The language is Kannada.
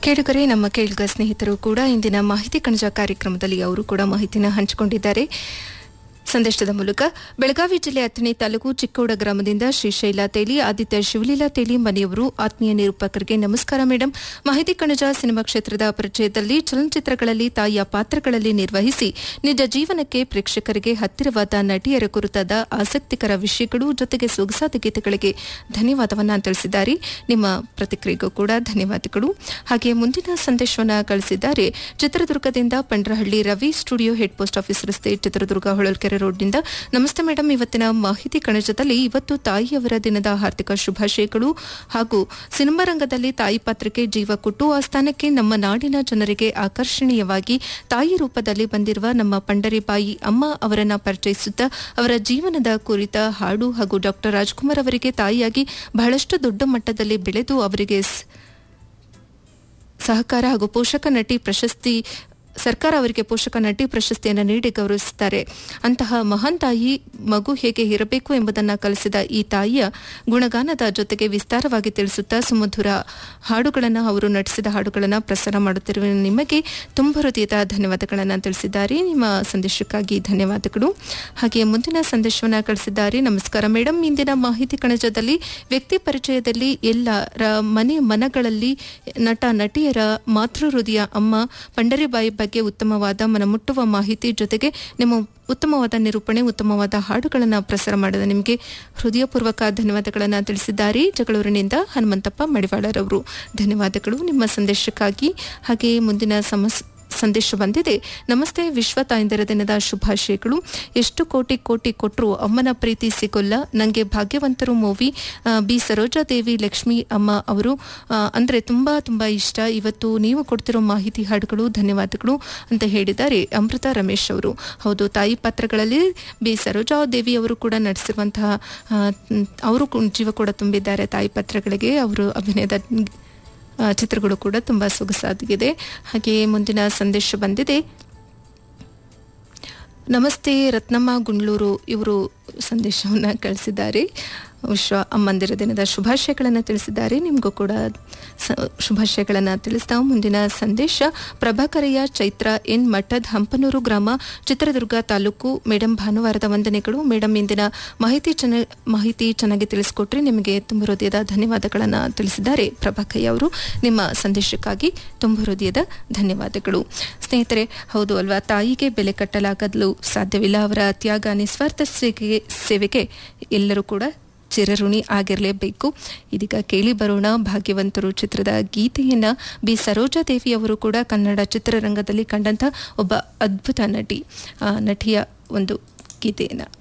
ಕೇಳುಗರೆ ನಮ್ಮ ಕೇಳುಗ ಸ್ನೇಹಿತರು ಕೂಡ ಇಂದಿನ ಮಾಹಿತಿ ಕಣಜ ಕಾರ್ಯಕ್ರಮದಲ್ಲಿ ಅವರು ಕೂಡ ಮಾಹಿತಿನ ಹಂಚಿಕೊಂಡಿದ್ದಾರೆ ಸಂದೇಶದ ಮೂಲಕ ಬೆಳಗಾವಿ ಜಿಲ್ಲೆ ಅಥಣಿ ತಾಲೂಕು ಚಿಕ್ಕೋಡ ಗ್ರಾಮದಿಂದ ಶ್ರೀಶೈಲ ತೇಲಿ ಆದಿತ್ಯ ಶಿವಲೀಲಾ ತೇಲಿ ಮನೆಯವರು ಆತ್ಮೀಯ ನಿರೂಪಕರಿಗೆ ನಮಸ್ಕಾರ ಮೇಡಂ ಮಾಹಿತಿ ಕಣಜ ಸಿನಿಮಾ ಕ್ಷೇತ್ರದ ಪರಿಚಯದಲ್ಲಿ ಚಲನಚಿತ್ರಗಳಲ್ಲಿ ತಾಯಿಯ ಪಾತ್ರಗಳಲ್ಲಿ ನಿರ್ವಹಿಸಿ ನಿಜ ಜೀವನಕ್ಕೆ ಪ್ರೇಕ್ಷಕರಿಗೆ ಹತ್ತಿರವಾದ ನಟಿಯರ ಕುರಿತಾದ ಆಸಕ್ತಿಕರ ವಿಷಯಗಳು ಜೊತೆಗೆ ಸೊಗಸಾದ ಗೀತೆಗಳಿಗೆ ಧನ್ಯವಾದವನ್ನ ತಿಳಿಸಿದ್ದಾರೆ ನಿಮ್ಮ ಪ್ರತಿಕ್ರಿಯೆಗೂ ಕೂಡ ಧನ್ಯವಾದಗಳು ಹಾಗೆ ಮುಂದಿನ ಸಂದೇಶವನ್ನ ಕಳಿಸಿದ್ದಾರೆ ಚಿತ್ರದುರ್ಗದಿಂದ Pandrahalli Ravi studio head post office ರಸ್ತೆ ಚಿತ್ರದುರ್ಗ ಹೊಳಲ್ಕೆರೆ ರೋಡ್ನಿಂದ ನಮಸ್ತೆ ಮೇಡಮ್ ಇವತ್ತಿನ ಮಾಹಿತಿ ಕಣಜದಲ್ಲಿ ಇವತ್ತು ತಾಯಿಯವರ ದಿನದ ಹಾರ್ದಿಕ ಶುಭಾಶಯಗಳು ಹಾಗೂ ಸಿನಿಮಾ ರಂಗದಲ್ಲಿ ತಾಯಿ ಪಾತ್ರಕ್ಕೆ ಜೀವ ಕೊಟ್ಟು ಆ ಸ್ಥಾನಕ್ಕೆ ನಮ್ಮ ನಾಡಿನ ಜನರಿಗೆ ಆಕರ್ಷಣೀಯವಾಗಿ ತಾಯಿ ರೂಪದಲ್ಲಿ ಬಂದಿರುವ ನಮ್ಮ ಪಂಡರಿಬಾಯಿ ಅಮ್ಮ ಅವರನ್ನ ಪರಿಚಯಿಸುತ್ತಾ ಅವರ ಜೀವನದ ಕುರಿತ ಹಾಡು ಹಾಗೂ ಡಾಕ್ಟರ್ ರಾಜ್ಕುಮಾರ್ ಅವರಿಗೆ ತಾಯಿಯಾಗಿ ಬಹಳಷ್ಟು ದೊಡ್ಡ ಮಟ್ಟದಲ್ಲಿ ಬೆಳೆದು ಅವರಿಗೆ ಸ್- ಸಹಕಾರ ಹಾಗೂ ಪೋಷಕ ನಟಿ ಪ್ರಶಸ್ತಿ ಸರ್ಕಾರ ಅವರಿಗೆ ಪೋಷಕ ನಟಿ ಪ್ರಶಸ್ತಿಯನ್ನು ನೀಡಿ ಗೌರವಿಸುತ್ತಾರೆ ಅಂತಹ ಮಹಾನ್ ತಾಯಿ ಮಗು ಹೇಗೆ ಇರಬೇಕು ಎಂಬುದನ್ನು ಕಲಿಸಿದ ಈ ತಾಯಿಯ ಗುಣಗಾನದ ಜೊತೆಗೆ ವಿಸ್ತಾರವಾಗಿ ತಿಳಿಸುತ್ತಾ ಸುಮಧುರ ಹಾಡುಗಳನ್ನು ಅವರು ನಟಿಸಿದ ಹಾಡುಗಳನ್ನು ಪ್ರಸಾರ ಮಾಡುತ್ತಿರುವ ನಿಮಗೆ ತುಂಬ ಹೃದಯದ ಧನ್ಯವಾದಗಳನ್ನು ತಿಳಿಸಿದ್ದಾರೆ ನಿಮ್ಮ ಸಂದೇಶಕ್ಕಾಗಿ ಧನ್ಯವಾದಗಳು ಹಾಗೆ ಮುಂದಿನ ಸಂದೇಶವನ್ನು ಕಳಿಸಿದ್ದಾರೆ ನಮಸ್ಕಾರ ಮೇಡಮ್ ಇಂದಿನ ಮಾಹಿತಿ ಕಣಜದಲ್ಲಿ ವ್ಯಕ್ತಿ ಪರಿಚಯದಲ್ಲಿ ಎಲ್ಲರ ಮನೆ ಮನಗಳಲ್ಲಿ ನಟ ನಟಿಯರ ಮಾತೃ ಹೃದಯ ಅಮ್ಮ ಪಂಡರಿಬಾಯಿ ಬಗ್ಗೆ ಉತ್ತಮವಾದ ಮನಮುಟ್ಟುವ ಮಾಹಿತಿ ಜೊತೆಗೆ ನಿಮ್ಮ ಉತ್ತಮವಾದ ನಿರೂಪಣೆ ಉತ್ತಮವಾದ ಹಾಡುಗಳನ್ನು ಪ್ರಸಾರ ಮಾಡಿದ ನಿಮಗೆ ಹೃದಯಪೂರ್ವಕ ಧನ್ಯವಾದಗಳನ್ನು ತಿಳಿಸಿದ್ದಾರೆ ಜಗಳೂರಿನಿಂದ ಹನುಮಂತಪ್ಪ ಮಡಿವಾಳರವರು ಧನ್ಯವಾದಗಳು ನಿಮ್ಮ ಸಂದೇಶಕ್ಕಾಗಿ ಹಾಗೆ ಮುಂದಿನ ಸಮಸ್ ಸಂದೇಶ ಬಂದಿದೆ ನಮಸ್ತೆ ವಿಶ್ವ ತಾಯಂದಿರ ದಿನದ ಶುಭಾಶಯಗಳು ಎಷ್ಟು ಕೋಟಿ ಕೋಟಿ ಕೊಟ್ಟರು ಅಮ್ಮನ ಪ್ರೀತಿ ಸಿಗೋಲ್ಲ ನನಗೆ ಭಾಗ್ಯವಂತರು ಮೂವಿ ಆ, ಬಿ ಸರೋಜಾದೇವಿ ಲಕ್ಷ್ಮಿ ಅಮ್ಮ ಅವರು ಆ, ಅಂದ್ರೆ ತುಂಬಾ ತುಂಬಾ ಇಷ್ಟ ಇವತ್ತು ನೀವು ಕೊಡ್ತಿರೋ ಮಾಹಿತಿ ಹಾಡುಗಳು ಧನ್ಯವಾದಗಳು ಅಂತ ಹೇಳಿದ್ದಾರೆ ಅಮೃತ ರಮೇಶ್ ಅವರು ಹೌದು ತಾಯಿ ಪಾತ್ರಗಳಲ್ಲಿ ಬಿ ಸರೋಜಾದೇವಿ ಅವರು ಕೂಡ ನಟಿಸಿರುವಂತಹ ಆ, ಮ್, ಅವರು ಕು- ಜೀವ ಕೂಡ ತುಂಬಿದ್ದಾರೆ ತಾಯಿ ಪಾತ್ರಗಳಿಗೆ ಅವರು ಅಭಿನಯದ ಆ, ಚಿತ್ರಗಳು ಕೂಡ ತುಂಬಾ ಸೊಗಸಾಗಿದೆ ಹಾಗೆಯೇ ಮುಂದಿನ ಸಂದೇಶ ಬಂದಿದೆ ನಮಸ್ತೆ ರತ್ನಮ್ಮ ಗುಂಡ್ಲೂರು ಇವರು ಸಂದೇಶವನ್ನು ಕಳಿಸಿದ್ದಾರೆ ವಿಶ್ವ ಅಮ್ಮಂದಿರ ದಿನದ ಶುಭಾಶಯಗಳನ್ನು ತಿಳಿಸಿದ್ದಾರೆ ನಿಮಗೂ ಕೂಡ ಸ- ಶುಭಾಶಯಗಳನ್ನು ತಿಳಿಸ್ತಾ ಮುಂದಿನ ಸಂದೇಶ ಪ್ರಭಾಕರಯ್ಯ ಚೈತ್ರ ಎನ್ ಮಠದ್ ಹಂಪನೂರು ಗ್ರಾಮ ಚಿತ್ರದುರ್ಗ ತಾಲೂಕು ಮೇಡಮ್ ಭಾನುವಾರದ ವಂದನೆಗಳು ಮೇಡಮ್ ಇಂದಿನ ಮಾಹಿತಿ ಚೆನ್ನ ಮಾಹಿತಿ ಚೆನ್ನಾಗಿ ತಿಳಿಸ್ಕೊಟ್ರೆ ನಿಮಗೆ ತುಂಬ ಹೃದಯದ ಧನ್ಯವಾದಗಳನ್ನು ತಿಳಿಸಿದ್ದಾರೆ ಪ್ರಭಾಕಯ್ಯ ಅವರು ನಿಮ್ಮ ಸಂದೇಶಕ್ಕಾಗಿ ತುಂಬ ಹೃದಯದ ಧನ್ಯವಾದಗಳು ಸ್ನೇಹಿತರೆ ಹೌದು ಅಲ್ವಾ ತಾಯಿಗೆ ಬೆಲೆ ಕಟ್ಟಲಾಗಲು ಸಾಧ್ಯವಿಲ್ಲ ಅವರ ತ್ಯಾಗ ನಿಸ್ವಾರ್ಥ ಸೇವೆಗೆ ಸೇವೆಗೆ ಎಲ್ಲರೂ ಕೂಡ ಚಿರಋಣಿ ಆಗಿರಲೇಬೇಕು ಇದೀಗ ಕೇಳಿ ಬರೋಣ ಭಾಗ್ಯವಂತರು ಚಿತ್ರದ ಗೀತೆಯನ್ನ ಬಿ ಸರೋಜಾದೇವಿ ಅವರು ಕೂಡ ಕನ್ನಡ ಚಿತ್ರರಂಗದಲ್ಲಿ ಕಂಡಂತ ಒಬ್ಬ ಅದ್ಭುತ ನಟಿ ಆ ನಟಿಯ ಒಂದು ಗೀತೆಯನ್ನ